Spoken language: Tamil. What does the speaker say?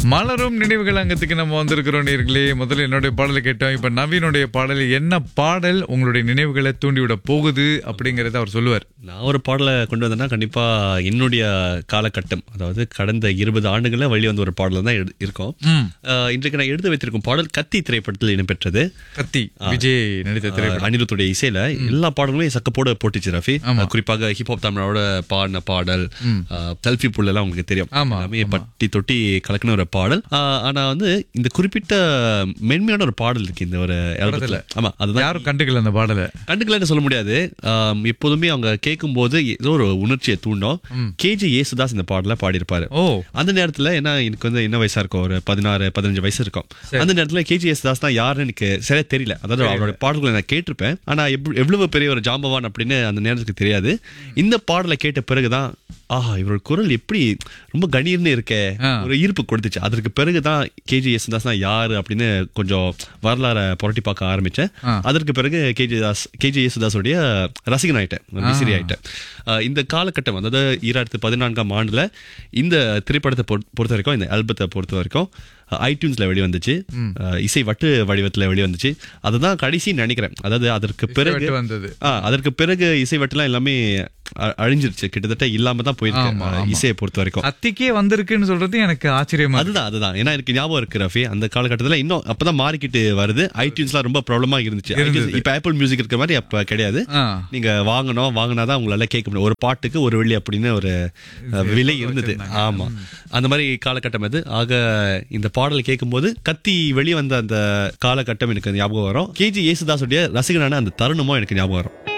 மலரும் நினைவுகள் அங்கத்துக்கு நம்ம வந்திருக்கிறோம் நேர்களே முதல்ல என்னுடைய பாடலை கேட்டோம் இப்ப நவீனுடைய பாடல் என்ன பாடல் உங்களுடைய நினைவுகளை தூண்டிவிட போகுது அப்படிங்கறத அவர் சொல்லுவார் நான் ஒரு பாடலை கொண்டு வந்தேன்னா கண்டிப்பா என்னுடைய காலகட்டம் அதாவது கடந்த இருபது ஆண்டுகளில் வெளியே வந்த ஒரு பாடல் தான் எடு- இருக்கும் ம். அஹ், இன்றைக்கு நான் எடுத்து வைத்திருக்கும் பாடல் கத்தி திரைப்படத்தில் இடம்பெற்றது கத்தி விஜய் நடித்த திரைப்படம் அஹ், அனிருத்துடைய இசையில எல்லா பாடல்களையும் சக்கப்போட போட்டுச்சு ரஃபி அஹ், குறிப்பாக ஹிப்ஹாப் தமிழோட பாடின பாடல் செல்ஃபி புல் எல்லாம் உங்களுக்கு தெரியும் ஆமா, எல்லாமே பட்டி தொட்டி கலக்கின ஒரு பாடல் அஹ், ஆனா வந்து இந்த குறிப்பிட்ட மென்மையான ஒரு பாடல் இருக்கு இந்த ஒரு albumல. ஆமா அதுதான் யாரும் கண்டுக்கல அந்த பாடலை கண்டுக்கலன்னு சொல்ல முடியாது ஆம், எப்போதுமே அவங்க கேட்கும்போது ஏதோ ஒரு உணர்ச்சியை தூண்டும் கேஜி ஏசுதாஸ் இந்த பாடல பாடியிருப்பாரு ஓ அந்த நேரத்துல ஏன்னா எனக்கு வந்து என்ன வயசா இருக்கும் ஒரு பதினாறு பதினஞ்சு வயசு இருக்கும் அந்த நேரத்துல கேஜி ஏசுதாஸ் தான் யாருன்னு எனக்கு சரியா தெரியல அதாவது அவரோட பாடல்களை நான் கேட்டிருப்பேன் ஆனா எவ்வ- எவ்வளவு பெரிய ஒரு ஜாம்பவான் அப்படின்னு அந்த நேரத்துக்கு தெரியாது இந்த பாடலை கேட்ட பிறகுதான் ஆஹா இவரோட குரல் எப்படி ரொம்ப கணீர்னு இருக்கே ஆ. ஒரு ஈர்ப்பு கொடுத்துச்சு அதற்கு பிறகுதான் கேஜி யேசுதாஸ் தான் யாரு அப்படின்னு கொஞ்சம் வரலாற புரட்டி பார்க்க ஆரம்பிச்சேன் ஆ. அதற்கு பிறகு கேஜி தாஸ் கேஜி யேசுதாஸுடைய ரசிகன் ஆயிட்டேன் விசிறி ஆயிட்டேன் அஹ் இந்த காலகட்டம் அதாவது ஈராயிரத்து பதினான்காம் ஆண்டுல இந்த திரைப்படத்தை பொறுத்த பொறுத்த வரைக்கும் இந்த ஆல்பத்தை பொறுத்த வரைக்கும் ஐடியூன்ஸ்ல வெளிவந்துச்சு அஹ் இசை வட்டு வடிவத்துல வெளிவந்துச்சு அதுதான் கடைசி நினைக்கிறேன் அதாவது அதற்கு பிறகு வெட்டு வந்தது ஆ, அதற்கு பிறகு இசை வட்டுலாம் எல்லாமே அ- அழிஞ்சிருச்சு கிட்டத்தட்ட இல்லாம தான் போயிருக்கு ஆமா, அஹ் ஆமா. இசையை பொறுத்த வரைக்கும் கத்திக்கே வந்திருக்குன்னு சொல்றது எனக்கு ஆச்சரியமா இருக்கு. அதுதான் அதுதான் ஏன்னா எனக்கு ஞாபகம் இருக்கு ரஃபி அந்த காலகட்டத்துல இன்னும் அப்பதான் மாறிக்கிட்டு வருது ஐடியூன்ஸ்லாம் ரொம்ப ப்ராப்ளமா இருந்துச்சு இருந்தது. iTunes இப்ப ஆப்பிள் மியூசிக் இருக்கிற மாதிரி அப்ப கிடையாது ஆ. நீங்க வாங்கணும் வாங்கினாதான் உங்களால கேட்க முடியும் ஒரு பாட்டுக்கு ஒரு வெள்ளி அப்படின்னு ஒரு அஹ், விலை இருந்தது ஆமா அந்த மாதிரி காலகட்டம் அது ஆக இந்த பாடல் கேட்கும்போது கத்தி வெளியே வந்த அந்த காலகட்டம் எனக்கு ஞாபகம் வரும் கேஜி யேசுதாஸுடைய ரசிகனான அந்த தருணமும் எனக்கு ஞாபகம் வரும்